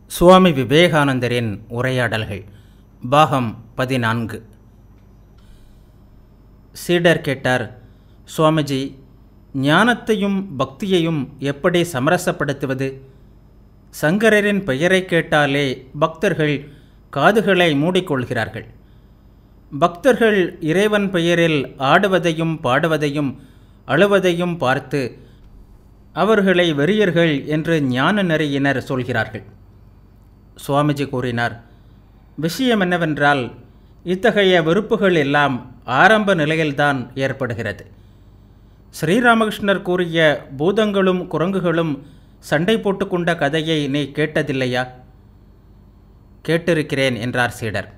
சுவாமி விவேகானந்தரின் உரையாடல்கள் பாகம் பதினான்கு சீடர் கேட்டார் சுவாமிஜி ஞானத்தையும் பக்தியையும் எப்படி சமரசப்படுத்துவது சங்கரரின் பெயரை கேட்டாலே பக்தர்கள் காதுகளை மூடிக்கொள்கிறார்கள் பக்தர்கள் இறைவன் பெயரில் ஆடுவதையும் பாடுவதையும் அழுவதையும் பார்த்து அவர்களை வெறியர்கள் என்று ஞான நெறியினர் சொல்கிறார்கள் சுவாமிஜி கூறினார் விஷயம் என்னவென்றால் இத்தகைய வெறுப்புகள் எல்லாம் ஆரம்ப நிலையில்தான் ஏற்படுகிறது ஸ்ரீராமகிருஷ்ணர் கூறிய பூதங்களும் குரங்குகளும் சண்டை போட்டுக்கொண்ட கதையை நீ கேட்டதில்லையா கேட்டிருக்கிறேன் என்றார் சீடர்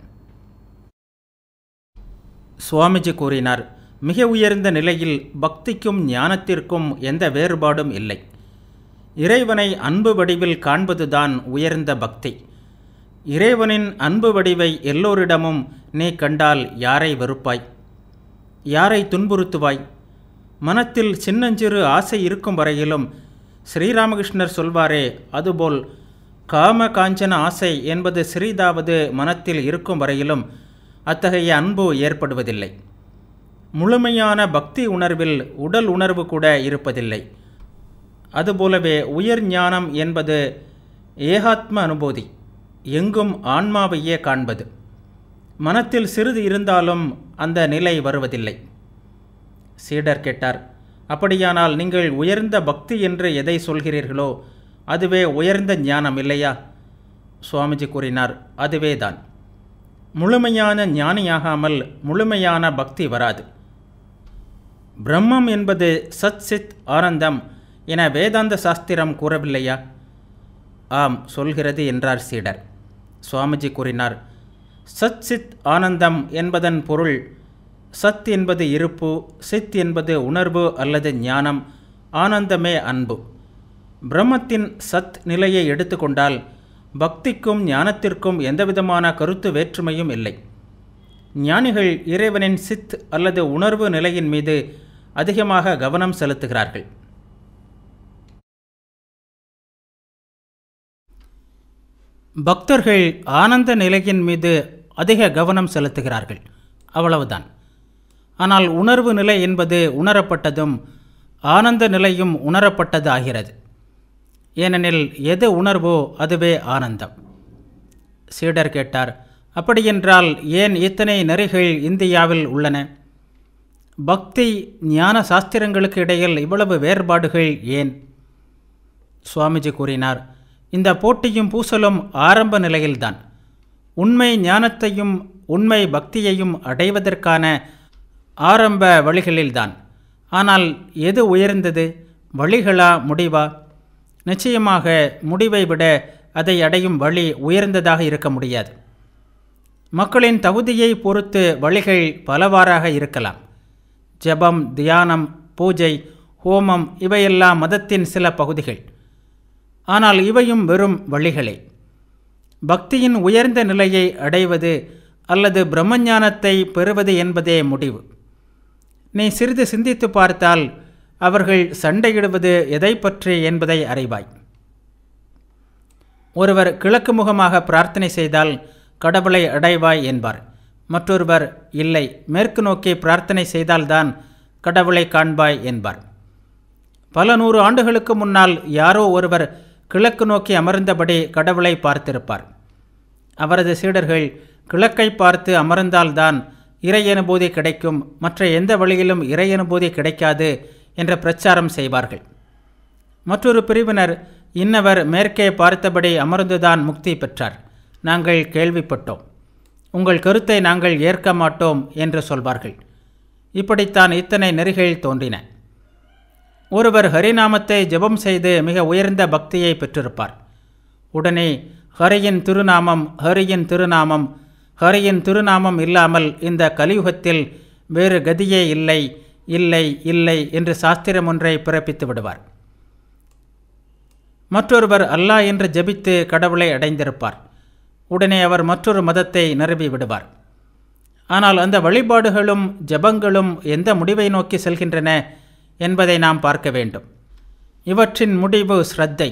சுவாமிஜி கூறினார் மிக உயர்ந்த நிலையில் பக்திக்கும் ஞானத்திற்கும் எந்த வேறுபாடும் இல்லை இறைவனை அன்பு வடிவில் காண்பதுதான் உயர்ந்த பக்தி இறைவனின் அன்பு வடிவை எல்லோரிடமும் நீ கண்டால் யாரை வெறுப்பாய் யாரை துன்புறுத்துவாய் மனத்தில் சின்னஞ்சிறு ஆசை இருக்கும் வரையிலும் ஸ்ரீராமகிருஷ்ணர் சொல்வாரே அதுபோல் காம காஞ்சன ஆசை என்பது சிறிதாவது மனத்தில் இருக்கும் வரையிலும் அத்தகைய அன்பு ஏற்படுவதில்லை முழுமையான பக்தி உணர்வில் உடல் உணர்வு கூட இருப்பதில்லை அதுபோலவே உயர் ஞானம் என்பது ஏகாத்ம அனுபூதி எங்கும் ஆன்மாவையே காண்பது மனத்தில் சிறிது இருந்தாலும் அந்த நிலை வருவதில்லை சீடர் கேட்டார் அப்படியானால் நீங்கள் உயர்ந்த பக்தி என்று எதை சொல்கிறீர்களோ அதுவே உயர்ந்த ஞானம் இல்லையா சுவாமிஜி கூறினார் அதுவே தான் முழுமையான ஞானியாகாமல் முழுமையான பக்தி வராது பிரம்மம் என்பது சத் சித் ஆனந்தம் என வேதாந்த சாஸ்திரம் கூறவில்லையா ஆம் சொல்கிறது என்றார் சீடர் சுவாமிஜி கூறினார் சத் சித் ஆனந்தம் என்பதன் பொருள் சத் என்பது இருப்பு சித் என்பது உணர்வு அல்லது ஞானம் ஆனந்தமே அன்பு பிரம்மத்தின் சத் நிலையை எடுத்துக்கொண்டால் பக்திக்கும் ஞானத்திற்கும் எந்தவிதமான கருத்து வேற்றுமையும் இல்லை ஞானிகள் இறைவனின் சித் அல்லது உணர்வு நிலையின் மீது அதிகமாக கவனம் செலுத்துகிறார்கள் பக்தர்கள் ஆனந்த நிலையின் மீது அதிக கவனம் செலுத்துகிறார்கள் அவ்வளவுதான் ஆனால் உணர்வு நிலை என்பது உணரப்பட்டதும் ஆனந்த நிலையும் உணரப்பட்டது ஆகிறது ஏனெனில் எது உணர்வோ அதுவே ஆனந்தம் சீடர் கேட்டார் அப்படியென்றால் ஏன் இத்தனை நெறிகள் இந்தியாவில் உள்ளன பக்தி ஞான சாஸ்திரங்களுக்கு இடையில் இவ்வளவு வேறுபாடுகள் ஏன் சுவாமிஜி கூறினார் இந்த போட்டியும் பூசலும் ஆரம்ப நிலையில்தான் உண்மை ஞானத்தையும் உண்மை பக்தியையும் அடைவதற்கான ஆரம்ப வழிகளில்தான் ஆனால் எது உயர்ந்தது வழிகளா முடிவா நிச்சயமாக முடிவை விட அதை அடையும் வழி உயர்ந்ததாக இருக்க முடியாது மக்களின் தகுதியை பொறுத்து வழிகள் பலவாறாக இருக்கலாம் ஜபம் தியானம் பூஜை ஹோமம் இவையெல்லாம் மதத்தின் சில பகுதிகள் ஆனால் இவையும் வெறும் வழிகளே பக்தியின் உயர்ந்த நிலையை அடைவது அல்லது பிரம்மஞானத்தை பெறுவது என்பதே முடிவு நீ சிறிது சிந்தித்து பார்த்தால் அவர்கள் சண்டையிடுவது எதை பற்றி என்பதை அறிவாய் ஒருவர் கிழக்கு முகமாக பிரார்த்தனை செய்தால் கடவுளை அடைவாய் என்பார் மற்றொருவர் இல்லை மேற்கு நோக்கி பிரார்த்தனை செய்தால்தான் கடவுளை காண்பாய் என்பார் பல நூறு ஆண்டுகளுக்கு முன்னால் யாரோ ஒருவர் கிழக்கு நோக்கி அமர்ந்தபடி கடவுளை பார்த்திருப்பார் அவரது சீடர்கள் கிழக்கை பார்த்து அமர்ந்தால்தான் இறையனுபூதி கிடைக்கும் மற்ற எந்த வழியிலும் இறையனுபூதி கிடைக்காது என்ற பிரச்சாரம் செய்வார்கள் மற்றொரு பிரிவினர் இன்னவர் மேற்கே பார்த்தபடி அமர்ந்துதான் முக்தி பெற்றார் நாங்கள் கேள்விப்பட்டோம் உங்கள் கருத்தை நாங்கள் ஏற்க மாட்டோம் என்று சொல்வார்கள் இப்படித்தான் இத்தனை நெறிகள் தோன்றின ஒருவர் ஹரிநாமத்தை ஜெபம் செய்து மிக உயர்ந்த பக்தியை பெற்றிருப்பார் உடனே ஹரியின் திருநாமம் ஹரியின் திருநாமம் ஹரியின் திருநாமம் இல்லாமல் இந்த கலியுகத்தில் வேறு கதியே இல்லை இல்லை இல்லை என்று சாஸ்திரம் ஒன்றை பிறப்பித்து விடுவார் மற்றொருவர் அல்லாஹ் என்று ஜபித்து கடவுளை அடைந்திருப்பார் உடனே அவர் மற்றொரு மதத்தை நிறுவி விடுவார் ஆனால் அந்த வழிபாடுகளும் ஜபங்களும் எந்த முடிவை நோக்கி செல்கின்றன என்பதை நாம் பார்க்க வேண்டும் இவற்றின் முடிவு ஸ்ரத்தை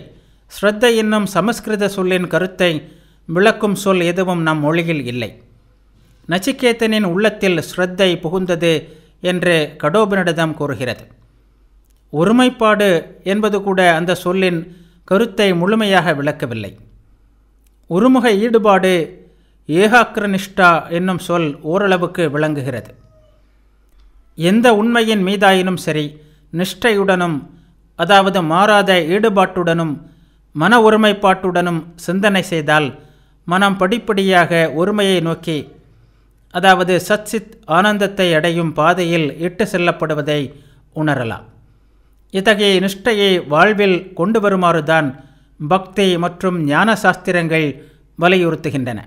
ஸ்ரத்தை என்னும் சமஸ்கிருத சொல்லின் கருத்தை விளக்கும் சொல் எதுவும் நம் மொழியில் இல்லை நச்சிகேத்தனின் உள்ளத்தில் ஸ்ரத்தை புகுந்தது என்று கடோபனிடம் கூறுகிறது ஒருமைப்பாடு என்பது கூட அந்த சொல்லின் கருத்தை முழுமையாக விளக்கவில்லை ஒருமுக ஈடுபாடு ஏகாக்கிரனிஷ்டா என்னும் சொல் ஓரளவுக்கு விளங்குகிறது எந்த உண்மையின் மீதாயினும் சரி நிஷ்டையுடனும் அதாவது மாறாத ஈடுபாட்டுடனும் மன ஒருமைப்பாட்டுடனும் சிந்தனை செய்தால் மனம் படிப்படியாக ஒருமையை நோக்கி அதாவது சச்சித் ஆனந்தத்தை அடையும் பாதையில் இட்டு செல்லப்படுவதை உணரலாம் இத்தகைய நிஷ்டையை வாழ்வில் கொண்டு வருமாறுதான் பக்தி மற்றும் ஞான சாஸ்திரங்கள் வலியுறுத்துகின்றன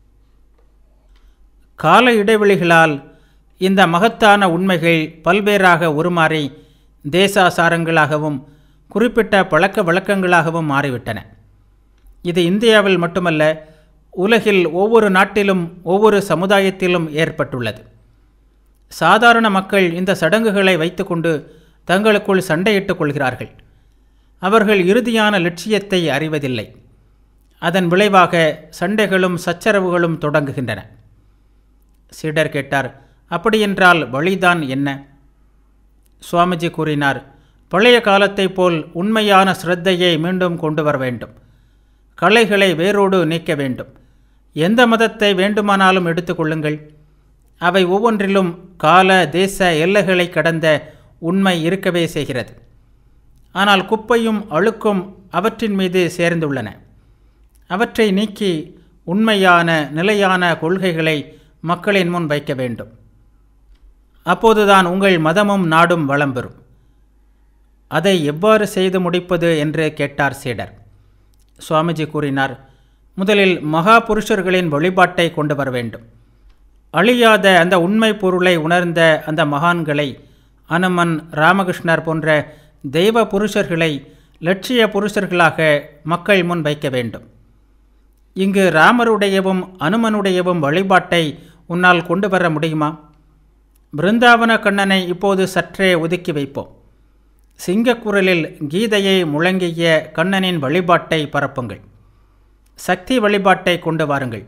கால இடைவெளிகளால் இந்த மகத்தான உண்மைகள் பல்வேறாக உருமாறி தேசாசாரங்களாகவும் குறிப்பிட்ட பழக்க வழக்கங்களாகவும் மாறிவிட்டன இது இந்தியாவில் மட்டுமல்ல உலகில் ஒவ்வொரு நாட்டிலும் ஒவ்வொரு சமுதாயத்திலும் ஏற்பட்டுள்ளது சாதாரண மக்கள் இந்த சடங்குகளை வைத்துக்கொண்டு தங்களுக்குள் சண்டையிட்டுக் கொள்கிறார்கள் அவர்கள் இறுதியான லட்சியத்தை அறிவதில்லை அதன் விளைவாக சண்டைகளும் சச்சரவுகளும் தொடங்குகின்றன சீடர் கேட்டார் அப்படியென்றால் வழிதான் என்ன சுவாமிஜி கூறினார் பழைய காலத்தைப் போல் உண்மையான ஸ்ரத்தையை மீண்டும் கொண்டு வர வேண்டும் கலைகளை வேரோடு நீக்க வேண்டும் எந்த மதத்தை வேண்டுமானாலும் எடுத்துக்கொள்ளுங்கள் அவை ஒவ்வொன்றிலும் கால தேச எல்லைகளை கடந்த உண்மை இருக்கவே செய்கிறது ஆனால் குப்பையும் அழுக்கும் அவற்றின் மீது சேர்ந்துள்ளன அவற்றை நீக்கி உண்மையான நிலையான கொள்கைகளை மக்களின் முன் வைக்க வேண்டும் அப்போதுதான் உங்கள் மதமும் நாடும் வளம் பெறும் அதை எவ்வாறு செய்து முடிப்பது என்று கேட்டார் சீடர் சுவாமிஜி கூறினார் முதலில் மகா புருஷர்களின் வழிபாட்டை கொண்டு வர வேண்டும் அழியாத அந்த உண்மை பொருளை உணர்ந்த அந்த மகான்களை அனுமன் ராமகிருஷ்ணர் போன்ற தெய்வ புருஷர்களை லட்சிய புருஷர்களாக மக்கள் முன் வைக்க வேண்டும் இங்கு ராமருடையவும் அனுமனுடையவும் வழிபாட்டை உன்னால் கொண்டு வர முடியுமா பிருந்தாவன கண்ணனை இப்போது சற்றே ஒதுக்கி வைப்போம் சிங்கக்குரலில் கீதையை முழங்கிய கண்ணனின் வழிபாட்டை பரப்புங்கள் சக்தி வழிபாட்டை கொண்டு வாருங்கள்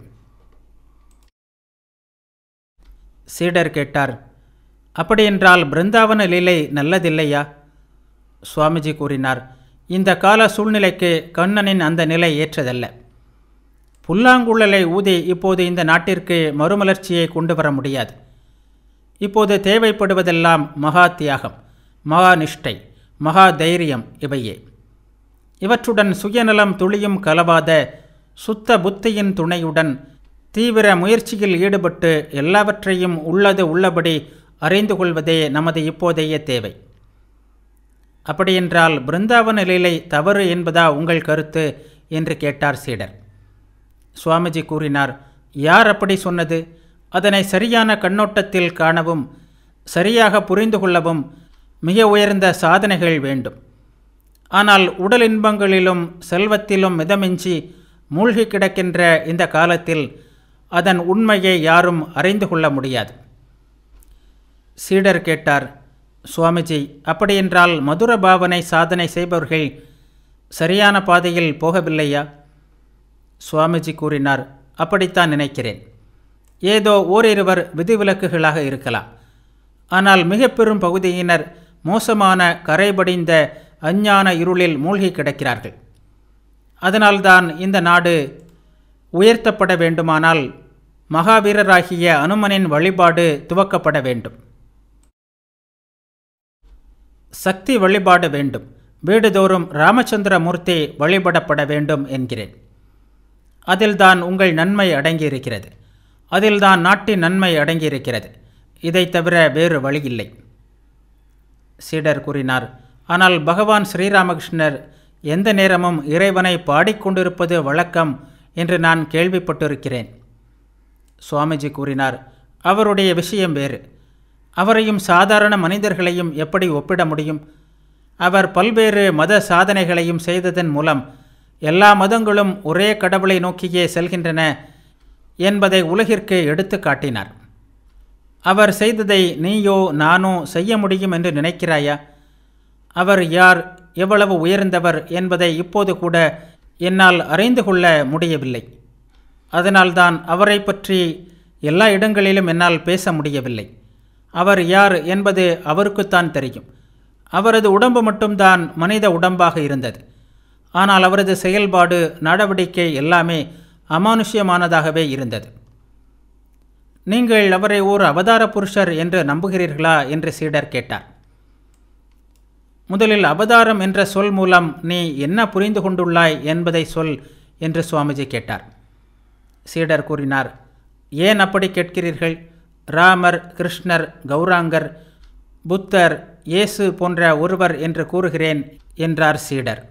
சீடர் கேட்டார் அப்படியென்றால் பிருந்தாவன லீலை நல்லதில்லையா சுவாமிஜி கூறினார் இந்த கால சூழ்நிலைக்கு கண்ணனின் அந்த நிலை ஏற்றதல்ல புல்லாங்குழலை ஊதி இப்போது இந்த நாட்டிற்கு மறுமலர்ச்சியை கொண்டு வர முடியாது இப்போது தேவைப்படுவதெல்லாம் மகா தியாகம் மகா நிஷ்டை மகா தைரியம் இவையே இவற்றுடன் சுயநலம் துளியும் கலவாத சுத்த புத்தியின் துணையுடன் தீவிர முயற்சியில் ஈடுபட்டு எல்லாவற்றையும் உள்ளது உள்ளபடி அறிந்து கொள்வதே நமது இப்போதைய தேவை அப்படியென்றால் பிருந்தாவன லீலை தவறு என்பதா உங்கள் கருத்து என்று கேட்டார் சீடர் சுவாமிஜி கூறினார் யார் அப்படி சொன்னது அதனை சரியான கண்ணோட்டத்தில் காணவும் சரியாக புரிந்து கொள்ளவும் மிக உயர்ந்த சாதனைகள் வேண்டும் ஆனால் உடல் இன்பங்களிலும் செல்வத்திலும் மிதமிஞ்சி மூழ்கி கிடக்கின்ற இந்த காலத்தில் அதன் உண்மையை யாரும் அறிந்து கொள்ள முடியாது சீடர் கேட்டார் சுவாமிஜி அப்படியென்றால் மதுர பாவனை சாதனை செய்பவர்கள் சரியான பாதையில் போகவில்லையா சுவாமிஜி கூறினார் அப்படித்தான் நினைக்கிறேன் ஏதோ ஓரிருவர் விதிவிலக்குகளாக இருக்கலாம் ஆனால் மிக பெரும் பகுதியினர் மோசமான கரைபடிந்த அஞ்ஞான இருளில் மூழ்கி கிடக்கிறார்கள் அதனால்தான் இந்த நாடு உயர்த்தப்பட வேண்டுமானால் மகாவீரராகிய அனுமனின் வழிபாடு துவக்கப்பட வேண்டும் சக்தி வழிபாடு வேண்டும் வீடுதோறும் ராமச்சந்திர மூர்த்தி வழிபடப்பட வேண்டும் என்கிறேன் அதில்தான் உங்கள் நன்மை அடங்கியிருக்கிறது அதில்தான் நாட்டின் நன்மை அடங்கியிருக்கிறது இதை தவிர வேறு வழியில்லை சீடர் கூறினார் ஆனால் பகவான் ஸ்ரீராமகிருஷ்ணர் எந்த நேரமும் இறைவனை பாடிக்கொண்டிருப்பது வழக்கம் என்று நான் கேள்விப்பட்டிருக்கிறேன் சுவாமிஜி கூறினார் அவருடைய விஷயம் வேறு அவரையும் சாதாரண மனிதர்களையும் எப்படி ஒப்பிட முடியும் அவர் பல்வேறு மத சாதனைகளையும் செய்ததன் மூலம் எல்லா மதங்களும் ஒரே கடவுளை நோக்கியே செல்கின்றன என்பதை உலகிற்கு எடுத்து காட்டினார் அவர் செய்ததை நீயோ நானோ செய்ய முடியும் என்று நினைக்கிறாயா அவர் யார் எவ்வளவு உயர்ந்தவர் என்பதை இப்போது கூட என்னால் அறிந்து கொள்ள முடியவில்லை அதனால்தான் அவரை பற்றி எல்லா இடங்களிலும் என்னால் பேச முடியவில்லை அவர் யார் என்பது அவருக்குத்தான் தெரியும் அவரது உடம்பு மட்டும்தான் மனித உடம்பாக இருந்தது ஆனால் அவரது செயல்பாடு நடவடிக்கை எல்லாமே அமானுஷ்யமானதாகவே இருந்தது நீங்கள் அவரை ஓர் அவதார புருஷர் என்று நம்புகிறீர்களா என்று சீடர் கேட்டார் முதலில் அவதாரம் என்ற சொல் மூலம் நீ என்ன புரிந்து கொண்டுள்ளாய் என்பதை சொல் என்று சுவாமிஜி கேட்டார் சீடர் கூறினார் ஏன் அப்படி கேட்கிறீர்கள் ராமர் கிருஷ்ணர் கௌராங்கர் புத்தர் இயேசு போன்ற ஒருவர் என்று கூறுகிறேன் என்றார் சீடர்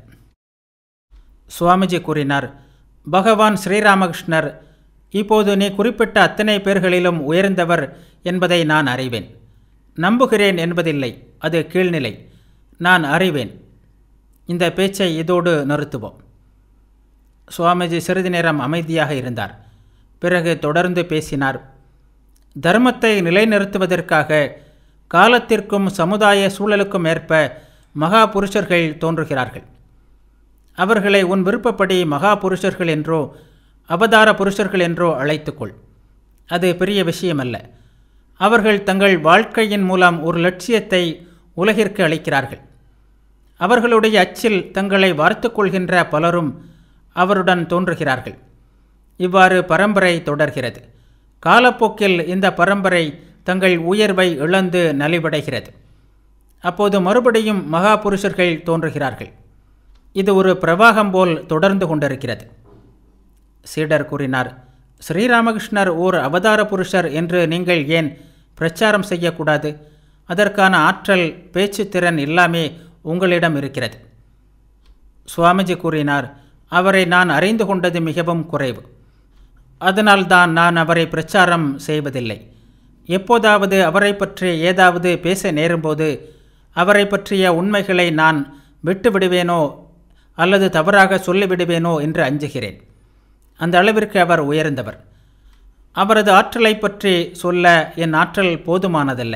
சுவாமிஜி கூறினார் பகவான் ஸ்ரீராமகிருஷ்ணர் இப்போது நீ குறிப்பிட்ட அத்தனை பேர்களிலும் உயர்ந்தவர் என்பதை நான் அறிவேன் நம்புகிறேன் என்பதில்லை அது கீழ்நிலை நான் அறிவேன் இந்த பேச்சை இதோடு நிறுத்துவோம் சுவாமிஜி சிறிது நேரம் அமைதியாக இருந்தார் பிறகு தொடர்ந்து பேசினார் தர்மத்தை நிலைநிறுத்துவதற்காக காலத்திற்கும் சமுதாய சூழலுக்கும் ஏற்ப மகா புருஷர்கள் தோன்றுகிறார்கள் அவர்களை உன் விருப்பப்படி மகா புருஷர்கள் என்றோ அவதார புருஷர்கள் என்றோ அழைத்துக்கொள் அது பெரிய விஷயமல்ல அவர்கள் தங்கள் வாழ்க்கையின் மூலம் ஒரு லட்சியத்தை உலகிற்கு அளிக்கிறார்கள் அவர்களுடைய அச்சில் தங்களை வார்த்து கொள்கின்ற பலரும் அவருடன் தோன்றுகிறார்கள் இவ்வாறு பரம்பரை தொடர்கிறது காலப்போக்கில் இந்த பரம்பரை தங்கள் உயர்வை இழந்து நலிவடைகிறது அப்போது மறுபடியும் மகா புருஷர்கள் தோன்றுகிறார்கள் இது ஒரு பிரவாகம் போல் தொடர்ந்து கொண்டிருக்கிறது சீடர் கூறினார் ஸ்ரீராமகிருஷ்ணர் ஓர் அவதார புருஷர் என்று நீங்கள் ஏன் பிரச்சாரம் செய்யக்கூடாது அதற்கான ஆற்றல் பேச்சு திறன் எல்லாமே உங்களிடம் இருக்கிறது சுவாமிஜி கூறினார் அவரை நான் அறிந்து கொண்டது மிகவும் குறைவு அதனால்தான் நான் அவரை பிரச்சாரம் செய்வதில்லை எப்போதாவது அவரை பற்றி ஏதாவது பேச நேரும்போது அவரை பற்றிய உண்மைகளை நான் விட்டுவிடுவேனோ அல்லது தவறாக சொல்லிவிடுவேனோ என்று அஞ்சுகிறேன் அந்த அளவிற்கு அவர் உயர்ந்தவர் அவரது ஆற்றலை பற்றி சொல்ல என் ஆற்றல் போதுமானதல்ல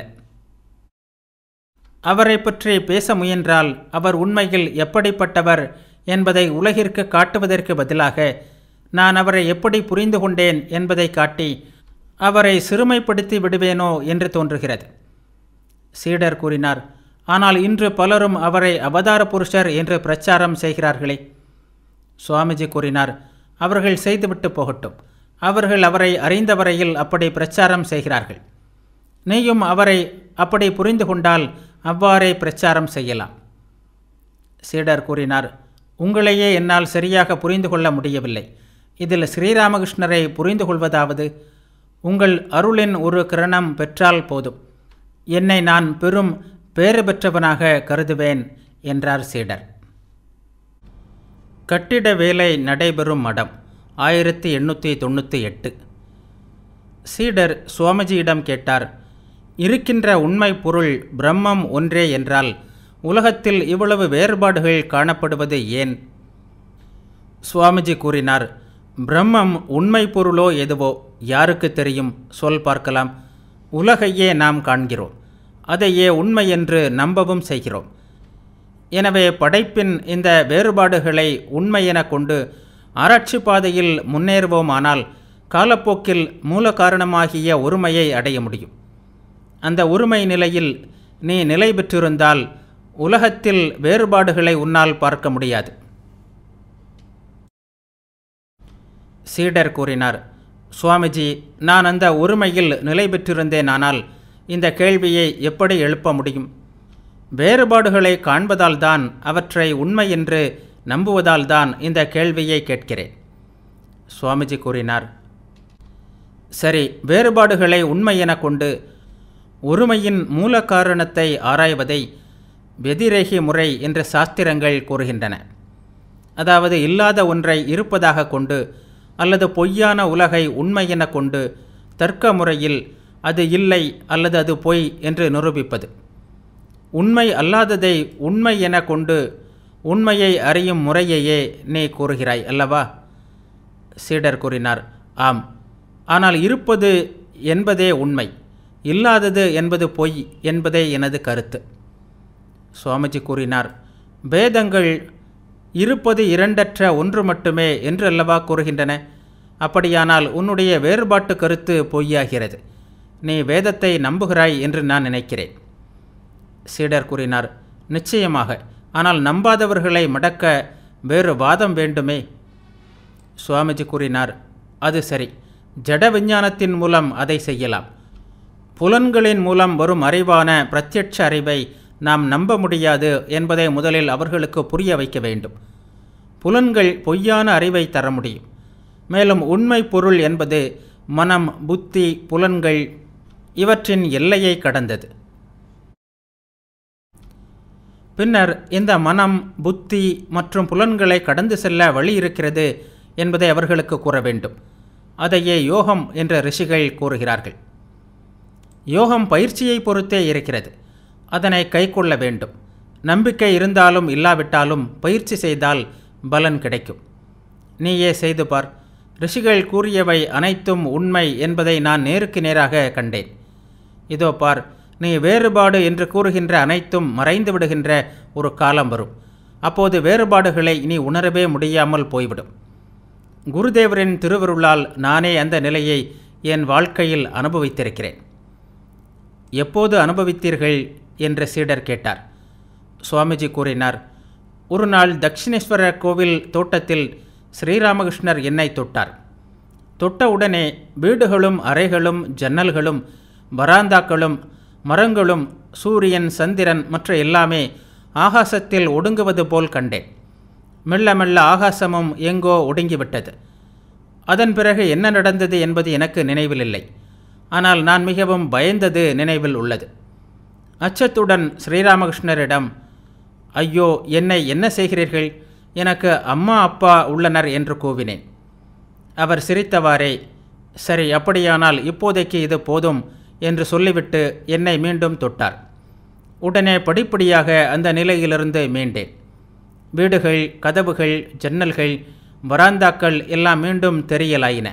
அவரை பற்றி பேச முயன்றால் அவர் உண்மையில் எப்படிப்பட்டவர் என்பதை உலகிற்கு காட்டுவதற்கு பதிலாக நான் அவரை எப்படி புரிந்து கொண்டேன் என்பதை காட்டி அவரை சிறுமைப்படுத்தி விடுவேனோ என்று தோன்றுகிறது சீடர் கூறினார் ஆனால் இன்று பலரும் அவரை அவதார புருஷர் என்று பிரச்சாரம் செய்கிறார்களே சுவாமிஜி கூறினார் அவர்கள் செய்துவிட்டு போகட்டும் அவர்கள் அவரை அறிந்த வரையில் அப்படி பிரச்சாரம் செய்கிறார்கள் நீயும் அவரை அப்படி புரிந்து கொண்டால் அவ்வாறே பிரச்சாரம் செய்யலாம் சீடர் கூறினார் உங்களையே என்னால் சரியாக புரிந்து கொள்ள முடியவில்லை இதில் ஸ்ரீராமகிருஷ்ணரை புரிந்து கொள்வதாவது உங்கள் அருளின் ஒரு கிரணம் பெற்றால் போதும் என்னை நான் பெரும் பேறு பெற்றவனாக கருதுவேன் என்றார் சீடர் கட்டிட வேலை நடைபெறும் மடம் ஆயிரத்தி எண்ணூற்றி தொண்ணூற்றி எட்டு சீடர் சுவாமிஜியிடம் கேட்டார் இருக்கின்ற உண்மை பொருள் பிரம்மம் ஒன்றே என்றால் உலகத்தில் இவ்வளவு வேறுபாடுகள் காணப்படுவது ஏன் சுவாமிஜி கூறினார் பிரம்மம் உண்மை பொருளோ எதுவோ யாருக்கு தெரியும் சொல் பார்க்கலாம் உலகையே நாம் காண்கிறோம் அதையே உண்மை என்று நம்பவும் செய்கிறோம் எனவே படைப்பின் இந்த வேறுபாடுகளை உண்மை என கொண்டு ஆராய்ச்சி பாதையில் முன்னேறுவோமானால் காலப்போக்கில் மூல காரணமாகிய ஒருமையை அடைய முடியும் அந்த ஒருமை நிலையில் நீ நிலை பெற்றிருந்தால் உலகத்தில் வேறுபாடுகளை உன்னால் பார்க்க முடியாது சீடர் கூறினார் சுவாமிஜி நான் அந்த ஒருமையில் நிலை பெற்றிருந்தேனானால் இந்த கேள்வியை எப்படி எழுப்ப முடியும் வேறுபாடுகளை காண்பதால்தான் அவற்றை உண்மை என்று நம்புவதால்தான் இந்த கேள்வியை கேட்கிறேன் சுவாமிஜி கூறினார் சரி வேறுபாடுகளை உண்மை என கொண்டு ஒருமையின் மூல காரணத்தை ஆராய்வதை வெதிரேகி முறை என்று சாஸ்திரங்கள் கூறுகின்றன அதாவது இல்லாத ஒன்றை இருப்பதாக கொண்டு அல்லது பொய்யான உலகை உண்மை என கொண்டு தர்க்க முறையில் அது இல்லை அல்லது அது பொய் என்று நிரூபிப்பது உண்மை அல்லாததை உண்மை என கொண்டு உண்மையை அறியும் முறையையே நீ கூறுகிறாய் அல்லவா சீடர் கூறினார் ஆம் ஆனால் இருப்பது என்பதே உண்மை இல்லாதது என்பது பொய் என்பதே எனது கருத்து சுவாமிஜி கூறினார் வேதங்கள் இருப்பது இரண்டற்ற ஒன்று மட்டுமே என்று அல்லவா கூறுகின்றன அப்படியானால் உன்னுடைய வேறுபாட்டு கருத்து பொய்யாகிறது நீ வேதத்தை நம்புகிறாய் என்று நான் நினைக்கிறேன் சீடர் கூறினார் நிச்சயமாக ஆனால் நம்பாதவர்களை மடக்க வேறு வாதம் வேண்டுமே சுவாமிஜி கூறினார் அது சரி ஜட விஞ்ஞானத்தின் மூலம் அதை செய்யலாம் புலன்களின் மூலம் வரும் அறிவான பிரத்யட்ச அறிவை நாம் நம்ப முடியாது என்பதை முதலில் அவர்களுக்கு புரிய வைக்க வேண்டும் புலன்கள் பொய்யான அறிவை தர முடியும் மேலும் உண்மை பொருள் என்பது மனம் புத்தி புலன்கள் இவற்றின் எல்லையை கடந்தது பின்னர் இந்த மனம் புத்தி மற்றும் புலன்களை கடந்து செல்ல வழி இருக்கிறது என்பதை அவர்களுக்கு கூற வேண்டும் அதையே யோகம் என்ற ரிஷிகள் கூறுகிறார்கள் யோகம் பயிற்சியை பொறுத்தே இருக்கிறது அதனை கைக்கொள்ள வேண்டும் நம்பிக்கை இருந்தாலும் இல்லாவிட்டாலும் பயிற்சி செய்தால் பலன் கிடைக்கும் நீயே செய்து பார் ரிஷிகள் கூறியவை அனைத்தும் உண்மை என்பதை நான் நேருக்கு நேராக கண்டேன் இதோ பார் நீ வேறுபாடு என்று கூறுகின்ற அனைத்தும் மறைந்து விடுகின்ற ஒரு காலம் வரும் அப்போது வேறுபாடுகளை நீ உணரவே முடியாமல் போய்விடும் குருதேவரின் திருவருளால் நானே அந்த நிலையை என் வாழ்க்கையில் அனுபவித்திருக்கிறேன் எப்போது அனுபவித்தீர்கள் என்று சீடர் கேட்டார் சுவாமிஜி கூறினார் ஒரு நாள் தட்சிணேஸ்வர கோவில் தோட்டத்தில் ஸ்ரீராமகிருஷ்ணர் என்னை தொட்டார் தொட்ட உடனே வீடுகளும் அறைகளும் ஜன்னல்களும் வராந்தாக்களும் மரங்களும் சூரியன் சந்திரன் மற்ற எல்லாமே ஆகாசத்தில் ஒடுங்குவது போல் கண்டேன் மெல்ல மெல்ல ஆகாசமும் எங்கோ ஒடுங்கிவிட்டது அதன் பிறகு என்ன நடந்தது என்பது எனக்கு நினைவில் இல்லை ஆனால் நான் மிகவும் பயந்தது நினைவில் உள்ளது அச்சத்துடன் ஸ்ரீராமகிருஷ்ணரிடம் ஐயோ என்னை என்ன செய்கிறீர்கள் எனக்கு அம்மா அப்பா உள்ளனர் என்று கூவினேன் அவர் சிரித்தவாறே சரி அப்படியானால் இப்போதைக்கு இது போதும் என்று சொல்லிவிட்டு என்னை மீண்டும் தொட்டார் உடனே படிப்படியாக அந்த நிலையிலிருந்து மீண்டேன் வீடுகள் கதவுகள் ஜன்னல்கள் வராந்தாக்கள் எல்லாம் மீண்டும் தெரியலாயின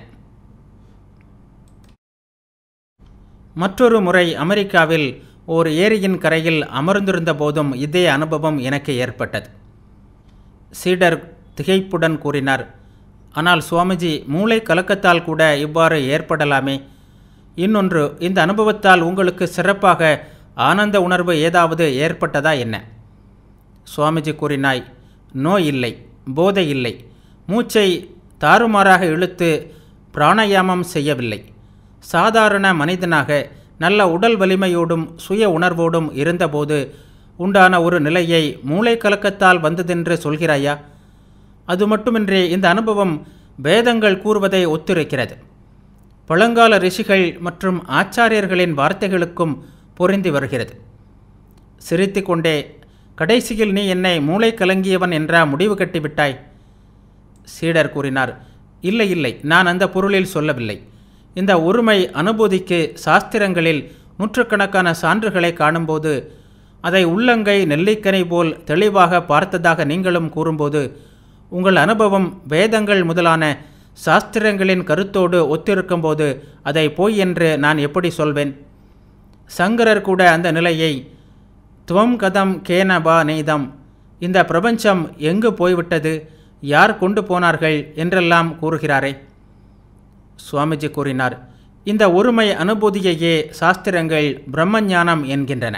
மற்றொரு முறை அமெரிக்காவில் ஓர் ஏரியின் கரையில் அமர்ந்திருந்த போதும் இதே அனுபவம் எனக்கு ஏற்பட்டது சீடர் திகைப்புடன் கூறினார் ஆனால் சுவாமிஜி மூளை கலக்கத்தால் கூட இவ்வாறு ஏற்படலாமே இன்னொன்று இந்த அனுபவத்தால் உங்களுக்கு சிறப்பாக ஆனந்த உணர்வு ஏதாவது ஏற்பட்டதா என்ன சுவாமிஜி கூறினாய் நோய் இல்லை போதை இல்லை மூச்சை தாறுமாறாக இழுத்து பிராணாயாமம் செய்யவில்லை சாதாரண மனிதனாக நல்ல உடல் வலிமையோடும் சுய உணர்வோடும் இருந்தபோது உண்டான ஒரு நிலையை மூளை கலக்கத்தால் வந்ததென்று சொல்கிறாயா அது மட்டுமின்றி இந்த அனுபவம் வேதங்கள் கூறுவதை ஒத்திருக்கிறது பழங்கால ரிஷிகள் மற்றும் ஆச்சாரியர்களின் வார்த்தைகளுக்கும் பொருந்தி வருகிறது சிரித்து கொண்டே கடைசியில் நீ என்னை மூளை கலங்கியவன் என்ற முடிவு கட்டிவிட்டாய் சீடர் கூறினார் இல்லை இல்லை நான் அந்த பொருளில் சொல்லவில்லை இந்த ஒருமை அனுபூதிக்கு சாஸ்திரங்களில் நூற்றுக்கணக்கான சான்றுகளை காணும்போது அதை உள்ளங்கை நெல்லிக்கனை போல் தெளிவாக பார்த்ததாக நீங்களும் கூறும்போது உங்கள் அனுபவம் வேதங்கள் முதலான சாஸ்திரங்களின் கருத்தோடு ஒத்திருக்கும்போது அதை பொய் என்று நான் எப்படி சொல்வேன் சங்கரர் கூட அந்த நிலையை துவம் கதம் கேனபா நெய்தம் இந்த பிரபஞ்சம் எங்கு போய்விட்டது யார் கொண்டு போனார்கள் என்றெல்லாம் கூறுகிறாரே சுவாமிஜி கூறினார் இந்த ஒருமை அனுபூதியையே சாஸ்திரங்கள் பிரம்மஞானம் என்கின்றன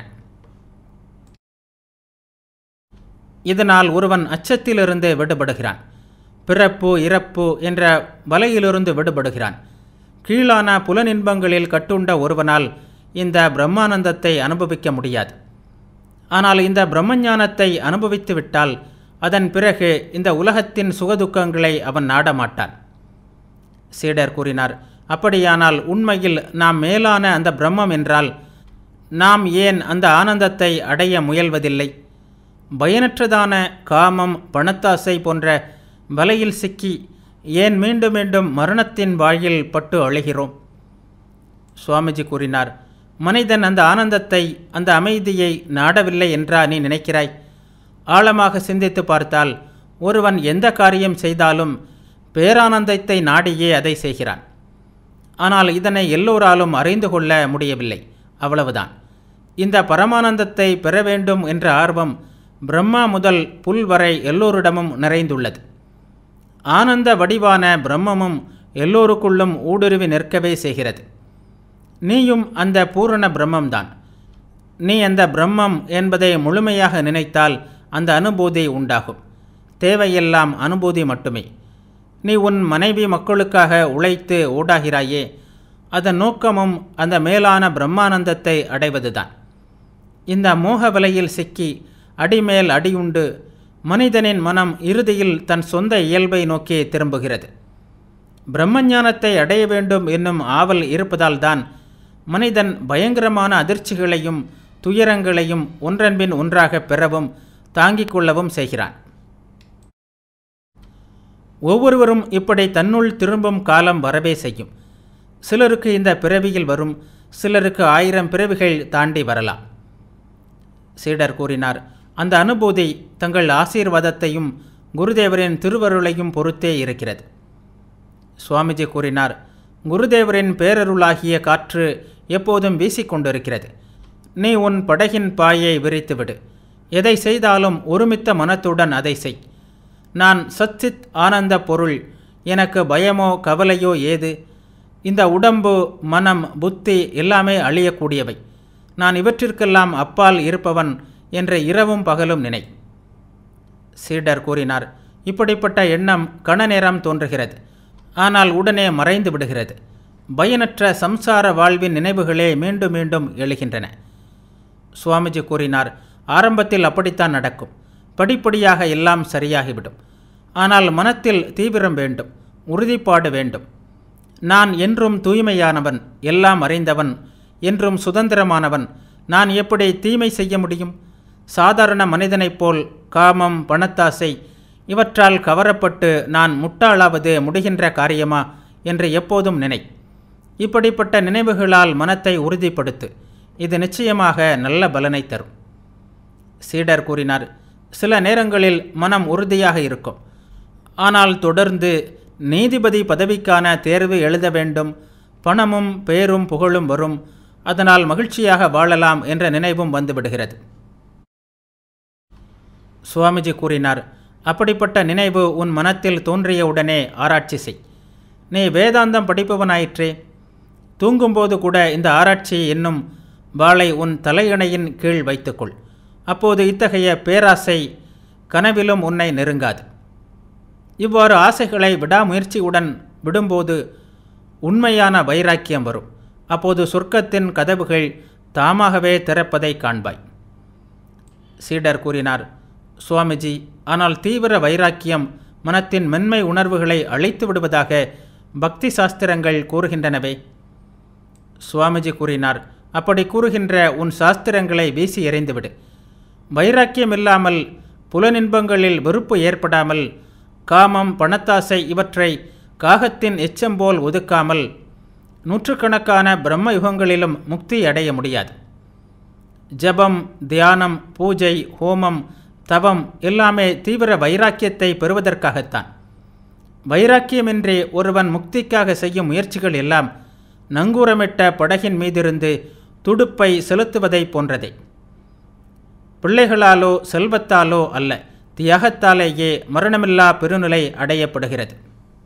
இதனால் ஒருவன் அச்சத்திலிருந்து விடுபடுகிறான் பிறப்பு இறப்பு என்ற வலையிலிருந்து விடுபடுகிறான் கீழான புலனின்பங்களில் கட்டுண்ட ஒருவனால் இந்த பிரம்மானந்தத்தை அனுபவிக்க முடியாது ஆனால் இந்த பிரம்மஞானத்தை அனுபவித்து விட்டால் அதன் பிறகு இந்த உலகத்தின் சுகதுக்கங்களை அவன் நாடமாட்டான் சீடர் கூறினார் அப்படியானால் உண்மையில் நாம் மேலான அந்த பிரம்மம் என்றால் நாம் ஏன் அந்த ஆனந்தத்தை அடைய முயல்வதில்லை பயனற்றதான காமம் பணத்தாசை போன்ற வலையில் சிக்கி ஏன் மீண்டும் மீண்டும் மரணத்தின் வாயில் பட்டு அழுகிறோம் சுவாமிஜி கூறினார் மனிதன் அந்த ஆனந்தத்தை அந்த அமைதியை நாடவில்லை என்றா நீ நினைக்கிறாய் ஆழமாக சிந்தித்து பார்த்தால் ஒருவன் எந்த காரியம் செய்தாலும் பேரானந்தத்தை நாடியே அதை செய்கிறான் ஆனால் இதனை எல்லோராலும் அறிந்து கொள்ள முடியவில்லை அவ்வளவுதான் இந்த பரமானந்தத்தை பெற வேண்டும் என்ற ஆர்வம் பிரம்மா முதல் புல் வரை எல்லோரிடமும் நிறைந்துள்ளது ஆனந்த வடிவான பிரம்மமும் எல்லோருக்குள்ளும் ஊடுருவி நிற்கவே செய்கிறது நீயும் அந்த பூரண பிரம்மம்தான் நீ அந்த பிரம்மம் என்பதை முழுமையாக நினைத்தால் அந்த அனுபூதி உண்டாகும் தேவையெல்லாம் அனுபூதி மட்டுமே நீ உன் மனைவி மக்களுக்காக உழைத்து ஊடாகிறாயே அதன் நோக்கமும் அந்த மேலான பிரம்மானந்தத்தை அடைவதுதான் இந்த மோக வலையில் சிக்கி அடிமேல் அடியுண்டு மனிதனின் மனம் இறுதியில் தன் சொந்த இயல்பை நோக்கி திரும்புகிறது பிரம்மஞானத்தை அடைய வேண்டும் என்னும் ஆவல் இருப்பதால்தான் மனிதன் பயங்கரமான அதிர்ச்சிகளையும் துயரங்களையும் ஒன்றன்பின் ஒன்றாக பெறவும் தாங்கிக் கொள்ளவும் செய்கிறான் ஒவ்வொருவரும் இப்படி தன்னுள் திரும்பும் காலம் வரவே செய்யும் சிலருக்கு இந்த பிறவியில் வரும் சிலருக்கு ஆயிரம் பிறவிகள் தாண்டி வரலாம் சீடர் கூறினார் அந்த அனுபூதி தங்கள் ஆசீர்வாதத்தையும் குருதேவரின் திருவருளையும் பொறுத்தே இருக்கிறது சுவாமிஜி கூறினார் குருதேவரின் பேரருளாகிய காற்று எப்போதும் வீசிக்கொண்டிருக்கிறது நீ உன் படகின் பாயை விரித்துவிடு எதை செய்தாலும் ஒருமித்த மனத்துடன் அதை செய் நான் சச்சித் ஆனந்த பொருள் எனக்கு பயமோ கவலையோ ஏது இந்த உடம்பு மனம் புத்தி எல்லாமே அழியக்கூடியவை நான் இவற்றிற்கெல்லாம் அப்பால் இருப்பவன் என்ற இரவும் பகலும் நினை சீடர் கூறினார் இப்படிப்பட்ட எண்ணம் கண நேரம் தோன்றுகிறது ஆனால் உடனே மறைந்து விடுகிறது பயனற்ற சம்சார வாழ்வின் நினைவுகளே மீண்டும் மீண்டும் எழுகின்றன சுவாமிஜி கூறினார் ஆரம்பத்தில் அப்படித்தான் நடக்கும் படிப்படியாக எல்லாம் சரியாகிவிடும் ஆனால் மனத்தில் தீவிரம் வேண்டும் உறுதிப்பாடு வேண்டும் நான் என்றும் தூய்மையானவன் எல்லாம் அறிந்தவன் என்றும் சுதந்திரமானவன் நான் எப்படி தீமை செய்ய முடியும் சாதாரண மனிதனைப் போல் காமம் பணத்தாசை இவற்றால் கவரப்பட்டு நான் முட்டாளாவது முடிகின்ற காரியமா என்று எப்போதும் நினை இப்படிப்பட்ட நினைவுகளால் மனத்தை உறுதிப்படுத்து இது நிச்சயமாக நல்ல பலனை தரும் சீடர் கூறினார் சில நேரங்களில் மனம் உறுதியாக இருக்கும் ஆனால் தொடர்ந்து நீதிபதி பதவிக்கான தேர்வு எழுத வேண்டும் பணமும் பேரும் புகழும் வரும் அதனால் மகிழ்ச்சியாக வாழலாம் என்ற நினைவும் வந்துவிடுகிறது சுவாமிஜி கூறினார் அப்படிப்பட்ட நினைவு உன் மனத்தில் தோன்றியவுடனே ஆராய்ச்சி செய் நீ வேதாந்தம் படிப்பவனாயிற்றே தூங்கும்போது கூட இந்த ஆராய்ச்சி என்னும் வாளை உன் தலையணையின் கீழ் வைத்துக்கொள் அப்போது இத்தகைய பேராசை கனவிலும் உன்னை நெருங்காது இவ்வாறு ஆசைகளை விடாமுயற்சியுடன் விடும்போது உண்மையான வைராக்கியம் வரும் அப்போது சொர்க்கத்தின் கதவுகள் தாமாகவே திறப்பதை காண்பாய் சீடர் கூறினார் சுவாமிஜி ஆனால் தீவிர வைராக்கியம் மனத்தின் மென்மை உணர்வுகளை அழைத்து விடுவதாக பக்தி சாஸ்திரங்கள் கூறுகின்றனவே சுவாமிஜி கூறினார் அப்படி கூறுகின்ற உன் சாஸ்திரங்களை வீசி எறிந்துவிடு வைராக்கியம் இல்லாமல் புலனின்பங்களில் வெறுப்பு ஏற்படாமல் காமம் பணத்தாசை இவற்றை காகத்தின் எச்சம் போல் ஒதுக்காமல் நூற்றுக்கணக்கான பிரம்ம யுகங்களிலும் முக்தி அடைய முடியாது ஜபம் தியானம் பூஜை ஹோமம் தவம் எல்லாமே தீவிர வைராக்கியத்தை பெறுவதற்காகத்தான் வைராக்கியமின்றி ஒருவன் முக்திக்காக செய்யும் முயற்சிகள் எல்லாம் நங்கூரமிட்ட படகின் மீதிருந்து துடுப்பை செலுத்துவதை போன்றதே பிள்ளைகளாலோ செல்வத்தாலோ அல்ல தியாகத்தாலேயே மரணமில்லா பெருநிலை அடையப்படுகிறது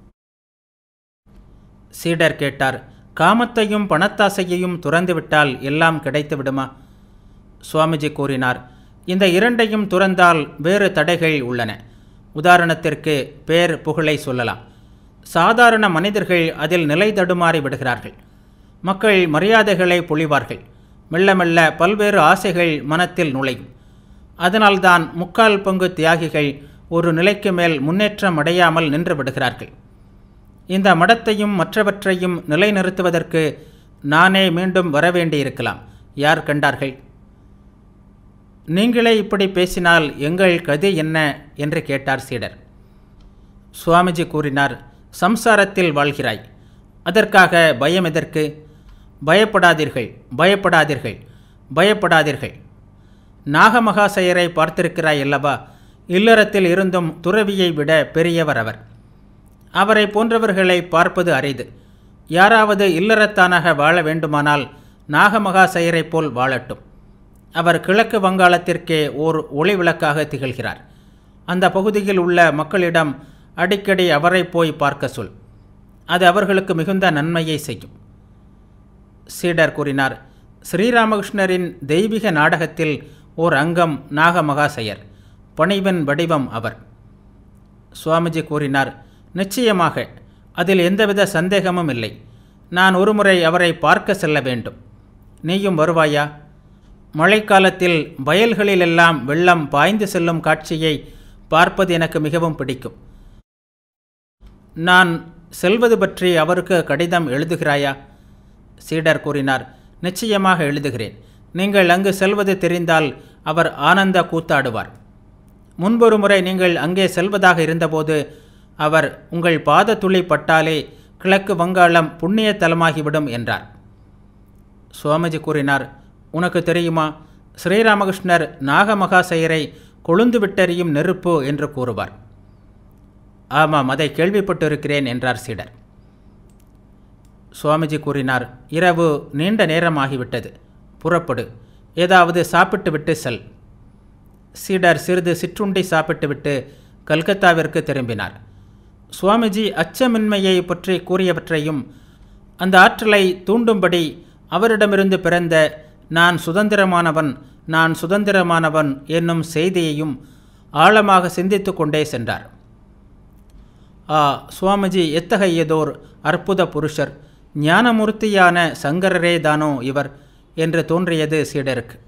சீடர் கேட்டார் காமத்தையும் பணத்தாசையையும் துறந்துவிட்டால் எல்லாம் கிடைத்து விடுமா சுவாமிஜி கூறினார் இந்த இரண்டையும் துறந்தால் வேறு தடைகள் உள்ளன உதாரணத்திற்கு பேர் புகழை சொல்லலாம் சாதாரண மனிதர்கள் அதில் நிலை தடுமாறி விடுகிறார்கள் மக்கள் மரியாதைகளை பொழிவார்கள் மெல்ல மெல்ல பல்வேறு ஆசைகள் மனத்தில் நுழையும் அதனால்தான் முக்கால் பங்கு தியாகிகள் ஒரு நிலைக்கு மேல் முன்னேற்றம் அடையாமல் நின்று விடுகிறார்கள் இந்த மடத்தையும் மற்றவற்றையும் நிலைநிறுத்துவதற்கு நானே மீண்டும் வரவேண்டியிருக்கலாம் யார் கண்டார்கள் நீங்களே இப்படி பேசினால் எங்கள் கதி என்ன என்று கேட்டார் சீடர் சுவாமிஜி கூறினார் சம்சாரத்தில் வாழ்கிறாய் அதற்காக பயம் எதற்கு பயப்படாதீர்கள் பயப்படாதீர்கள் பயப்படாதீர்கள் நாகமகாசயரை பார்த்திருக்கிறாய் அல்லவா இல்லறத்தில் இருந்தும் துறவியை விட பெரியவர் அவர் அவரை போன்றவர்களை பார்ப்பது அரிது யாராவது இல்லறத்தானாக வாழ வேண்டுமானால் நாகமகாசயரைப் போல் வாழட்டும் அவர் கிழக்கு வங்காளத்திற்கே ஓர் ஒளி விளக்காக திகழ்கிறார் அந்த பகுதியில் உள்ள மக்களிடம் அடிக்கடி அவரை போய் பார்க்க சொல் அது அவர்களுக்கு மிகுந்த நன்மையை செய்யும் சீடர் கூறினார் ஸ்ரீராமகிருஷ்ணரின் தெய்வீக நாடகத்தில் ஓர் அங்கம் நாகமகாசயர் பணிவன் வடிவம் அவர் சுவாமிஜி கூறினார் நிச்சயமாக அதில் எந்தவித சந்தேகமும் இல்லை நான் ஒருமுறை அவரை பார்க்க செல்ல வேண்டும் நீயும் வருவாயா மழைக்காலத்தில் வயல்களிலெல்லாம் வெள்ளம் பாய்ந்து செல்லும் காட்சியை பார்ப்பது எனக்கு மிகவும் பிடிக்கும் நான் செல்வது பற்றி அவருக்கு கடிதம் எழுதுகிறாயா சீடர் கூறினார் நிச்சயமாக எழுதுகிறேன் நீங்கள் அங்கு செல்வது தெரிந்தால் அவர் ஆனந்த கூத்தாடுவார் முன்பொரு முறை நீங்கள் அங்கே செல்வதாக இருந்தபோது அவர் உங்கள் பாதத்துளி பட்டாலே கிழக்கு வங்காளம் புண்ணிய தலமாகிவிடும் என்றார் சுவாமிஜி கூறினார் உனக்கு தெரியுமா ஸ்ரீராமகிருஷ்ணர் நாகமகாசயரை கொழுந்து விட்டெறியும் நெருப்பு என்று கூறுவார் ஆமாம் அதை கேள்விப்பட்டிருக்கிறேன் என்றார் சீடர் சுவாமிஜி கூறினார் இரவு நீண்ட நேரமாகிவிட்டது புறப்படு ஏதாவது சாப்பிட்டு விட்டு செல் சீடர் சிறிது சிற்றுண்டி சாப்பிட்டுவிட்டு கல்கத்தாவிற்கு திரும்பினார் சுவாமிஜி அச்சமின்மையை பற்றி கூறியவற்றையும் அந்த ஆற்றலை தூண்டும்படி அவரிடமிருந்து பிறந்த நான் சுதந்திரமானவன் நான் சுதந்திரமானவன் என்னும் செய்தியையும் ஆழமாக சிந்தித்து கொண்டே சென்றார் ஆ சுவாமிஜி எத்தகையதோர் அற்புத புருஷர் ஞானமூர்த்தியான சங்கரரே தானோ இவர் என்று தோன்றியது சீடருக்கு